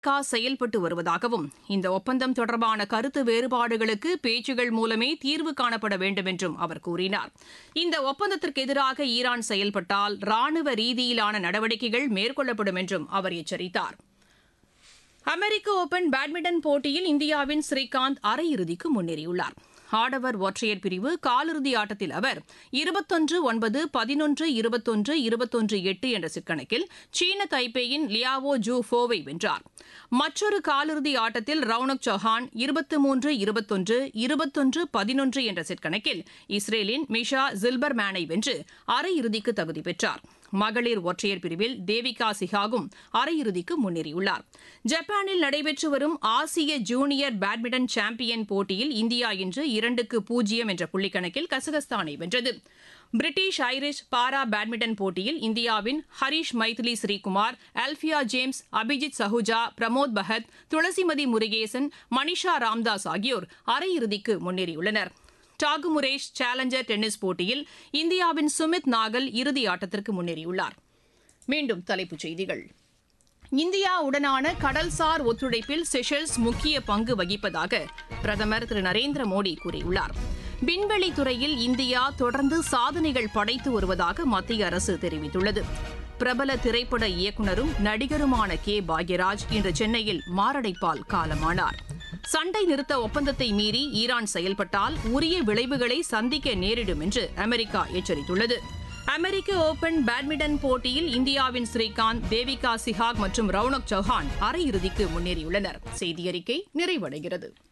கா செயல்பட்டு வருவதாகவும் இந்த ஒப்பந்தம் தொடர்பான கருத்து வேறுபாடுகளுக்கு பேச்சுகள் மூலமே தீர்வு காணப்பட வேண்டும் என்றும் அவர் கூறினார் இந்த ஒப்பந்தத்திற்கு எதிராக ஈரான் செயல்பட்டால் ராணுவ ரீதியிலான நடவடிக்கைகள் மேற்கொள்ளப்படும் என்றும் அவர் எச்சரித்தார் அமெரிக்க ஓபன் பேட்மிண்டன் போட்டியில் இந்தியாவின் ஸ்ரீகாந்த் அரையிறுதிக்கு முன்னேறியுள்ளார் ஆடவர் ஒற்றையர் பிரிவு காலிறுதி ஆட்டத்தில் அவர் இருபத்தொன்று ஒன்பது பதினொன்று இருபத்தொன்று இருபத்தொன்று எட்டு என்ற சிற்கணக்கில் சீன தைப்பேயின் லியாவோ ஜூ ஃபோவை வென்றார் மற்றொரு காலிறுதி ஆட்டத்தில் ரவுனக் சௌஹான் இருபத்தி மூன்று இருபத்தொன்று இருபத்தொன்று பதினொன்று என்ற செட்கணக்கில் இஸ்ரேலின் மிஷா ஜில்பர்மேனை வென்று அரையிறுதிக்கு தகுதி பெற்றார் மகளிர் ஒற்றையர் பிரிவில் தேவிகா சிஹாகும் அரையிறுதிக்கு முன்னேறியுள்ளார் ஜப்பானில் நடைபெற்று வரும் ஆசிய ஜூனியர் பேட்மிண்டன் சாம்பியன் போட்டியில் இந்தியா இன்று இரண்டுக்கு பூஜ்ஜியம் என்ற புள்ளிக்கணக்கில் கசகஸ்தானை வென்றது பிரிட்டிஷ் ஐரிஷ் பாரா பேட்மிண்டன் போட்டியில் இந்தியாவின் ஹரிஷ் மைதிலி ஸ்ரீகுமார் அல்பியா ஜேம்ஸ் அபிஜித் சஹுஜா பிரமோத் பகத் துளசிமதி முருகேசன் மனிஷா ராம்தாஸ் ஆகியோர் அரையிறுதிக்கு முன்னேறியுள்ளனர் டாகுமுரேஷ் சேலஞ்சர் டென்னிஸ் போட்டியில் இந்தியாவின் சுமித் நாகல் இறுதி ஆட்டத்திற்கு முன்னேறியுள்ளார் மீண்டும் தலைப்புச் செய்திகள் இந்தியாவுடனான கடல்சார் ஒத்துழைப்பில் செஷல்ஸ் முக்கிய பங்கு வகிப்பதாக பிரதமர் திரு நரேந்திர மோடி கூறியுள்ளார் விண்வெளி துறையில் இந்தியா தொடர்ந்து சாதனைகள் படைத்து வருவதாக மத்திய அரசு தெரிவித்துள்ளது பிரபல திரைப்பட இயக்குநரும் நடிகருமான கே பாக்யராஜ் இன்று சென்னையில் மாரடைப்பால் காலமானார் சண்டை நிறுத்த ஒப்பந்தத்தை மீறி ஈரான் செயல்பட்டால் உரிய விளைவுகளை சந்திக்க நேரிடும் என்று அமெரிக்கா எச்சரித்துள்ளது அமெரிக்க ஓபன் பேட்மிண்டன் போட்டியில் இந்தியாவின் ஸ்ரீகாந்த் தேவிகா சிஹாக் மற்றும் ரவுனக் சௌஹான் அரையிறுதிக்கு முன்னேறியுள்ளனர் செய்தியறிக்கை நிறைவடைகிறது